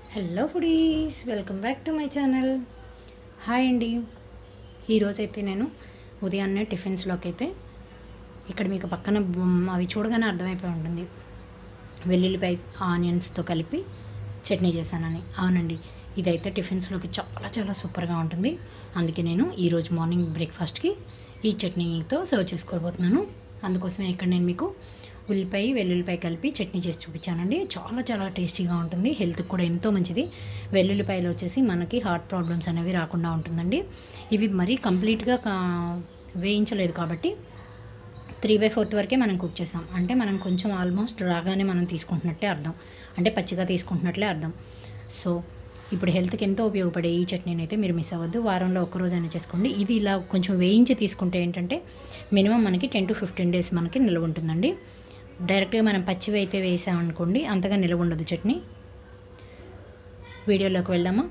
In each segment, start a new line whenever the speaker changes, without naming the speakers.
hello foodies welcome back to my channel hi అండి ఈరోజైతే నేను ఉదయాన్నే టిఫిన్స్లోకి అయితే ఇక్కడ మీకు పక్కన బొమ్మ అవి చూడగానే అర్థమైపోయి ఉంటుంది వెల్లుల్లిపాయ ఆనియన్స్తో కలిపి చట్నీ చేశానని అవునండి ఇదైతే టిఫిన్స్లోకి చాలా చాలా సూపర్గా ఉంటుంది అందుకే నేను ఈరోజు మార్నింగ్ బ్రేక్ఫాస్ట్కి ఈ చట్నీతో సర్వ్ చేసుకోబోతున్నాను అందుకోసమే ఇక్కడ నేను మీకు ఉల్లిపాయ వెల్లుల్లిపాయ కలిపి చట్నీ చేసి చూపించానండి చాలా చాలా టేస్టీగా ఉంటుంది హెల్త్కి కూడా ఎంతో మంచిది వెల్లుల్లిపాయలు వచ్చేసి మనకి హార్ట్ ప్రాబ్లమ్స్ అనేవి రాకుండా ఉంటుందండి ఇవి మరీ కంప్లీట్గా కా- వేయించలేదు కాబట్టి త్రీ బై ఫోర్త్ వరకే మనం కుక్ చేసాం అంటే మనం కొంచెం ఆల్మోస్ట్ రాగానే మనం తీసుకుంటున్నట్టే అర్థం అంటే పచ్చిగా తీసుకుంటున్నట్లే అర్థం సో ఇప్పుడు హెల్త్కి ఎంతో ఉపయోగపడే ఈ చట్నీని అయితే మీరు మిస్ అవ్వద్దు వారంలో ఒక్క రోజైనా చేసుకోండి ఇది ఇలా కొంచెం వేయించి తీసుకుంటే ఏంటంటే మినిమం మనకి టెన్ టు ఫిఫ్టీన్ డేస్ మనకి నిల్వ ఉంటుందండి డైరెక్ట్గా మనం పచ్చివి అయితే వేసామనుకోండి అంతగా నిల్వ ఉండదు చట్నీ వీడియోలోకి వెళ్దామా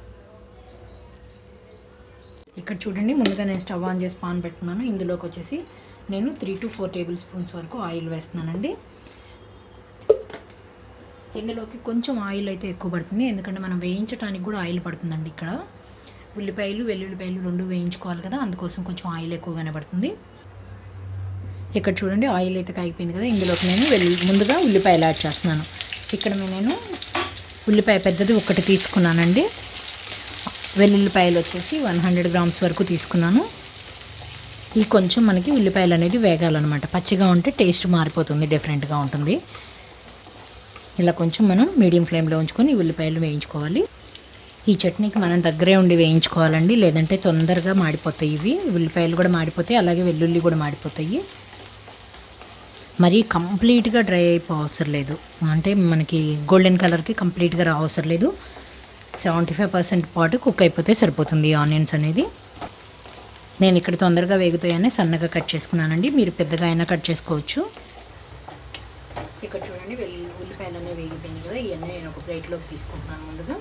ఇక్కడ చూడండి ముందుగా నేను స్టవ్ ఆన్ చేసి పాన్ పెట్టుకున్నాను ఇందులోకి వచ్చేసి నేను three to four table spoons వరకు ఆయిల్ వేస్తున్నానండి ఇందులోకి కొంచెం ఆయిల్ అయితే ఎక్కువ పడుతుంది ఎందుకంటే మనం వేయించడానికి కూడా ఆయిల్ పడుతుందండి ఇక్కడ ఉల్లిపాయలు వెల్లుల్లిపాయలు రెండు వేయించుకోవాలి కదా అందుకోసం కొంచెం ఆయిల్ ఎక్కువగానే పడుతుంది ఇక్కడ చూడండి ఆయిల్ అయితే కాగిపోయింది కదా ఇందులోకి నేను వెల్లు ముందుగా ఉల్లిపాయలు యాడ్ చేస్తున్నాను ఇక్కడ నేను ఉల్లిపాయ పెద్దది ఒకటి తీసుకున్నానండి వెల్లుల్లిపాయలు వచ్చేసి వన్ హండ్రెడ్ గ్రామ్స్ వరకు తీసుకున్నాను ఈ కొంచెం మనకి ఉల్లిపాయలు అనేది వేగాలన్నమాట పచ్చిగా ఉంటే టేస్ట్ మారిపోతుంది డిఫరెంట్గా ఉంటుంది ఇలా కొంచెం మనం మీడియం ఫ్లేమ్లో ఉంచుకొని ఈ ఉల్లిపాయలు వేయించుకోవాలి ఈ చట్నీకి మనం దగ్గరే ఉండి వేయించుకోవాలండి లేదంటే తొందరగా మాడిపోతాయి ఇవి ఉల్లిపాయలు కూడా మాడిపోతాయి అలాగే వెల్లుల్లి కూడా మాడిపోతాయి మరీ కంప్లీట్గా డ్రై అయిపో అవసరం లేదు అంటే మనకి గోల్డెన్ కలర్కి కంప్లీట్గా రా అవసరం లేదు సెవెంటీ ఫైవ్ పర్సెంట్ పాటు కుక్ అయిపోతే సరిపోతుంది ఈ ఆనియన్స్ అనేది నేను ఇక్కడ తొందరగా వేగుతాయని సన్నగా కట్ చేసుకున్నానండి మీరు పెద్దగా అయినా కట్ చేసుకోవచ్చు ఇక్కడ చూడండి వెల్లుల్లి ఉల్లిపాయలు అనేవి వేగిపోయినాయి కదా ఇవన్నీ నేను ఒక ప్లేట్లోకి తీసుకుంటున్నాను ముందుగా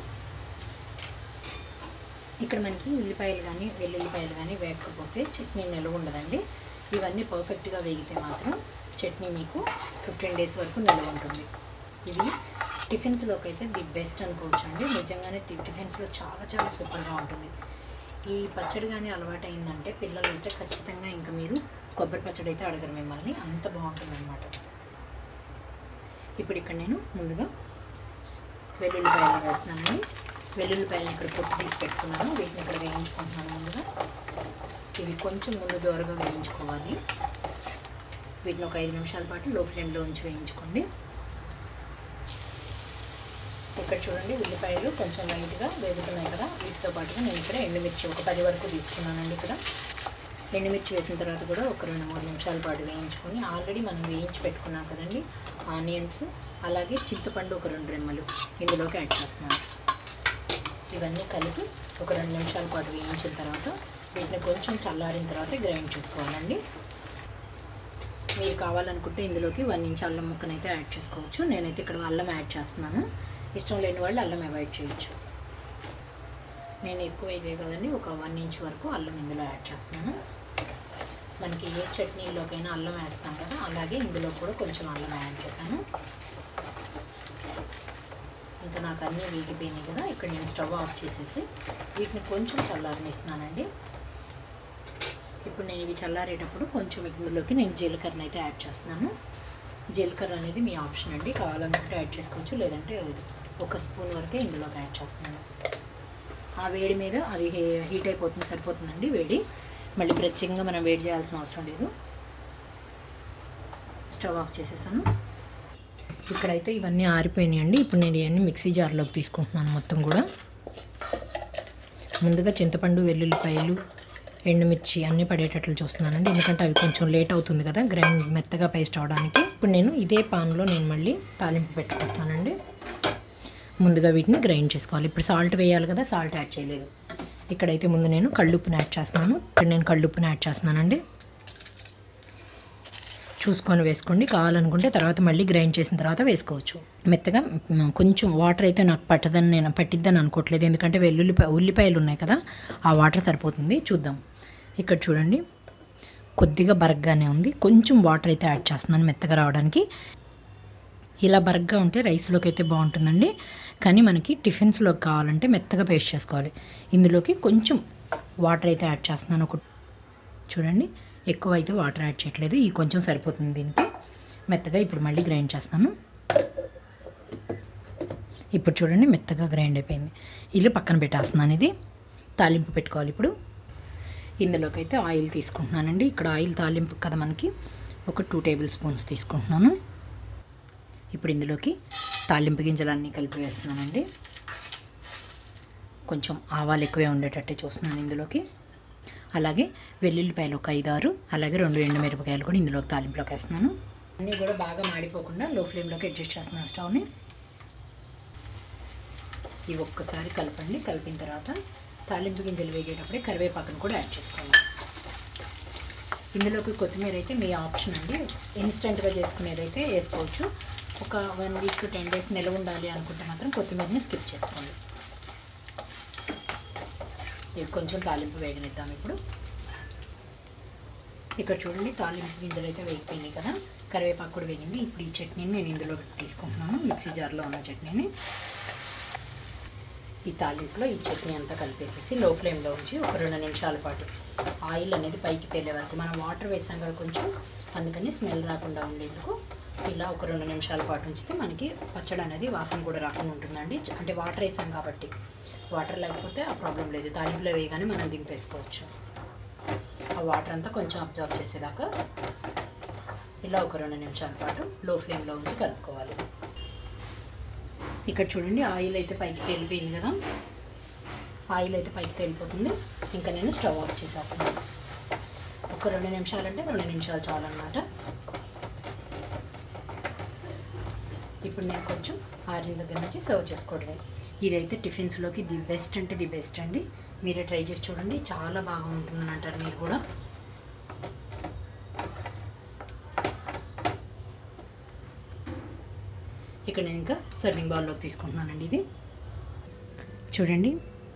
ఇక్కడ మనకి ఉల్లిపాయలు కానీ వెల్లుల్లిపాయలు కానీ వేగకపోతే చట్నీ నిల్వ ఉండదండి ఇవన్నీ పర్ఫెక్ట్గా వేగితే మాత్రం చట్నీ మీకు ఫిఫ్టీన్ డేస్ వరకు నిల్వ ఉంటుంది ఇది టిఫిన్స్లోకి అయితే ది బెస్ట్ అనుకోవచ్చు అండి నిజంగానే టి- టిఫిన్స్లో చాలా చాలా సూపర్గా ఉంటుంది ఈ పచ్చడి కానీ అలవాటు అయిందంటే పిల్లలు అయితే ఖచ్చితంగా ఇంకా మీరు కొబ్బరి పచ్చడి అయితే అడగరు మిమ్మల్ని అంత బాగుంటుంది అనమాట ఇప్పుడు ఇక్కడ నేను ముందుగా వెల్లుల్లిపాయలు వేస్తున్నానండి వెల్లుల్లిపాయలను ఇక్కడ పొట్టు తీసి పెట్టుకున్నాను వీటిని ఇక్కడ వేయించుకుంటున్నాను ముందుగా ఇవి కొంచెం ముందు దూరగా వేయించుకోవాలి వీటిని ఒక ఐదు నిమిషాల పాటు లో ఫ్లేమ్లో ఉంచి వేయించుకోండి ఇక్కడ చూడండి ఉల్లిపాయలు కొంచెం లైట్గా వేగుతున్నాయి కదా వీటితో పాటుగా నేను ఇక్కడ ఎండుమిర్చి ఒక పది వరకు తీసుకున్నానండి ఇక్కడ ఎండుమిర్చి వేసిన తర్వాత కూడా ఒక రెండు మూడు నిమిషాల పాటు వేయించుకొని ఆల్రెడీ మనం వేయించి పెట్టుకున్నాం కదండి ఆనియన్స్ అలాగే చింతపండు ఒక రెండు రెమ్మలు ఇందులోకి యాడ్ చేస్తున్నాను ఇవన్నీ కలిపి ఒక రెండు నిమిషాల పాటు వేయించిన తర్వాత వీటిని కొంచెం చల్లారిన తర్వాత గ్రైండ్ చేసుకోవాలండి మీరు కావాలనుకుంటే ఇందులోకి వన్ ఇంచ్ అల్లం ముక్కనైతే యాడ్ చేసుకోవచ్చు నేనైతే ఇక్కడ అల్లం యాడ్ చేస్తున్నాను ఇష్టం లేని వాళ్ళు అల్లం అవాయిడ్ చేయొచ్చు నేను ఎక్కువ ఇదే కదండి ఒక వన్ ఇంచ్ వరకు అల్లం ఇందులో యాడ్ చేస్తున్నాను మనకి ఏ చట్నీలోకైనా అల్లం వేస్తాం కదా అలాగే ఇందులో కూడా కొంచెం అల్లం యాడ్ చేశాను ఇంకా నాకు అన్నీ వేగిపోయినాయి కదా ఇక్కడ నేను స్టవ్ ఆఫ్ చేసేసి వీటిని కొంచెం చల్లారనిస్తున్నానండి ఇప్పుడు నేను ఇవి చల్లారేటప్పుడు కొంచెం ఇందులోకి నేను జీలకర్ర అయితే యాడ్ చేస్తున్నాను జీలకర్ర అనేది మీ ఆప్షన్ అండి కావాలనుకుంటే యాడ్ చేసుకోవచ్చు లేదంటే ఒక స్పూన్ వరకే ఇందులోకి యాడ్ చేస్తున్నాను ఆ వేడి మీద అది హీ- హీట్ అయిపోతుంది సరిపోతుందండి వేడి మళ్ళీ ప్రత్యేకంగా మనం వేడి చేయాల్సిన అవసరం లేదు స్టవ్ ఆఫ్ చేసేసాను ఇక్కడైతే ఇవన్నీ ఆరిపోయినాయండి ఇప్పుడు నేను ఇవన్నీ మిక్సీ జార్లోకి తీసుకుంటున్నాను మొత్తం కూడా ముందుగా చింతపండు వెల్లుల్లిపాయలు ఎండుమిర్చి అన్నీ పడేటట్లు చూస్తున్నానండి ఎందుకంటే అవి కొంచెం లేట్ అవుతుంది కదా గ్రైండ్ మెత్తగా పేస్ట్ అవడానికి ఇప్పుడు నేను ఇదే పాన్లో నేను మళ్ళీ తాలింపు పెట్టుకుంటున్నానండి ముందుగా వీటిని గ్రైండ్ చేసుకోవాలి ఇప్పుడు సాల్ట్ వేయాలి కదా సాల్ట్ యాడ్ చేయలేదు ఇక్కడైతే ముందు నేను కళ్ళుప్పుని యాడ్ చేస్తున్నాను ఇక్కడ నేను కళ్ళుప్పుని యాడ్ చేస్తున్నానండి చూసుకొని వేసుకోండి కావాలనుకుంటే తర్వాత మళ్ళీ గ్రైండ్ చేసిన తర్వాత వేసుకోవచ్చు మెత్తగా మ్, కొంచెం వాటర్ అయితే నాకు పట్టదని నేను పట్టిద్దని అనుకోవట్లేదు ఎందుకంటే వెల్లుల్లిపాయ ఉల్లిపాయలు ఉన్నాయి కదా ఆ వాటర్ సరిపోతుంది చూద్దాం ఇక్కడ చూడండి కొద్దిగా బరగ్గానే ఉంది కొంచెం వాటర్ అయితే యాడ్ చేస్తున్నాను మెత్తగా రావడానికి ఇలా బరగ్గా ఉంటే రైస్లోకి అయితే బాగుంటుందండి కానీ మనకి టిఫిన్స్లోకి కావాలంటే మెత్తగా పేస్ట్ చేసుకోవాలి ఇందులోకి కొంచెం వాటర్ అయితే యాడ్ చేస్తున్నాను ఒక చూడండి ఎక్కువ అయితే వాటర్ యాడ్ చేయట్లేదు ఈ కొంచెం సరిపోతుంది దీనికి మెత్తగా ఇప్పుడు మళ్ళీ గ్రైండ్ చేస్తాను ఇప్పుడు చూడండి మెత్తగా గ్రైండ్ అయిపోయింది ఇది పక్కన పెట్టేస్తున్నాను ఇది తాలింపు పెట్టుకోవాలి ఇప్పుడు ఇందులోకి అయితే ఆయిల్ తీసుకుంటున్నానండి ఇక్కడ ఆయిల్ తాలింపు కదా మనకి ఒక టూ టేబుల్ స్పూన్స్ తీసుకుంటున్నాను ఇప్పుడు ఇందులోకి తాలింపు గింజలన్నీ కలిపి వేస్తున్నానండి కొంచెం ఆవాలు ఎక్కువే ఉండేటట్టే చూస్తున్నాను ఇందులోకి అలాగే వెల్లుల్లిపాయలు ఒక ఐదు ఆరు అలాగే రెండు ఎండు మిరపకాయలు కూడా ఇందులోకి తాలింపులోకి వేస్తున్నాను అన్నీ కూడా బాగా మాడిపోకుండా లో ఫ్లేమ్లోకి అడ్జస్ట్ చేస్తున్నాను స్టవ్ని ఇవి ఒక్కసారి కలపండి కలిపిన తర్వాత తాలింపు గింజలు వేగేటప్పుడే కరివేపాకును కూడా యాడ్ చేసుకోండి ఇందులోకి కొత్తిమీర అయితే మీ ఆప్షన్ అండి ఇన్స్టెంట్గా చేసుకునేదైతే వేసుకోవచ్చు ఒక వన్ వీక్ టెన్ డేస్ నిలవ ఉండాలి అనుకుంటే మాత్రం కొత్తిమీరని స్కిప్ చేసుకోండి ఇది కొంచెం తాలింపు వేగనిద్దాం ఇప్పుడు ఇక్కడ చూడండి తాలింపు గింజలు అయితే వేగిపోయినాయి కదా కరివేపాకు కూడా వేగింది ఇప్పుడు ఈ చట్నీని నేను ఇందులో తీసుకుంటున్నాను మిక్సీ జార్లో ఉన్న చట్నీని ఈ తాలింపులో ఈ చట్నీ అంతా కలిపేసేసి లో ఫ్లేమ్లో ఉంచి ఒక రెండు నిమిషాల పాటు ఆయిల్ అనేది పైకి తేలే వరకు మనం వాటర్ వేసాం కదా కొంచెం అందుకని స్మెల్ రాకుండా ఉండేందుకు ఇలా ఒక రెండు నిమిషాల పాటు ఉంచితే మనకి పచ్చడి అనేది వాసన కూడా రాకుండా ఉంటుందండి అంటే వాటర్ వేసాం కాబట్టి వాటర్ లేకపోతే ఆ ప్రాబ్లం లేదు తాలింపులో వేయగానే మనం దింపేసుకోవచ్చు ఆ వాటర్ అంతా కొంచెం అబ్జర్వ్ చేసేదాకా ఇలా ఒక రెండు నిమిషాల పాటు లో ఫ్లేమ్లో ఉంచి కలుపుకోవాలి ఇక్కడ చూడండి ఆయిల్ అయితే పైకి తేలిపోయింది కదా ఆయిల్ అయితే పైకి తేలిపోతుంది ఇంకా నేను స్టవ్ ఆఫ్ చేసేస్తున్నాను ఒక రెండు నిమిషాలు అంటే రెండు నిమిషాలు చాలన్నమాట ఇప్పుడు నేను కొంచెం ఆరిన దగ్గర నుంచి సర్వ్ చేసుకోవడమే ఇదైతే టిఫిన్స్లోకి ది బెస్ట్ అంటే ది బెస్ట్ అండి మీరే ట్రై చేసి చూడండి చాలా బాగా ఉంటుందని అంటారు మీరు కూడా ఇక్కడ నేను ఇంకా సర్వింగ్ బౌల్లోకి తీసుకుంటున్నానండి ఇది చూడండి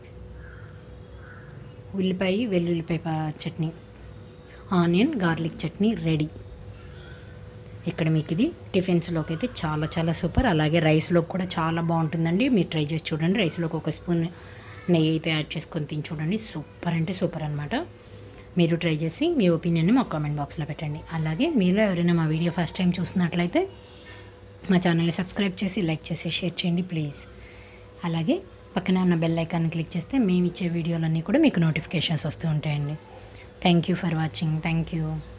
ఉల్లిపాయ వెల్లుల్లిపాయ పా- chutney onion garlic chutney ready ఇక్కడ మీకు ఇది టిఫిన్స్లోకి అయితే చాలా చాలా సూపర్ అలాగే రైస్లోకి కూడా చాలా బాగుంటుందండి మీరు ట్రై చేసి చూడండి రైస్లోకి ఒక స్పూన్ నెయ్యి అయితే యాడ్ చేసుకొని తిని చూడండి సూపర్ అంటే సూపర్ అనమాట మీరు ట్రై చేసి మీ ఒపీనియన్ని మా కామెంట్ బాక్స్లో పెట్టండి అలాగే మీలో ఎవరైనా మా వీడియో ఫస్ట్ టైం చూస్తున్నట్లయితే మా ఛానల్ని సబ్స్క్రైబ్ చేసి లైక్ చేసి షేర్ చేయండి ప్లీజ్ అలాగే పక్కనే ఉన్న బెల్ ఐకాన్ క్లిక్ చేస్తే మేము ఇచ్చే వీడియోలన్నీ కూడా మీకు నోటిఫికేషన్స్ వస్తూ ఉంటాయండి thank you for watching thank you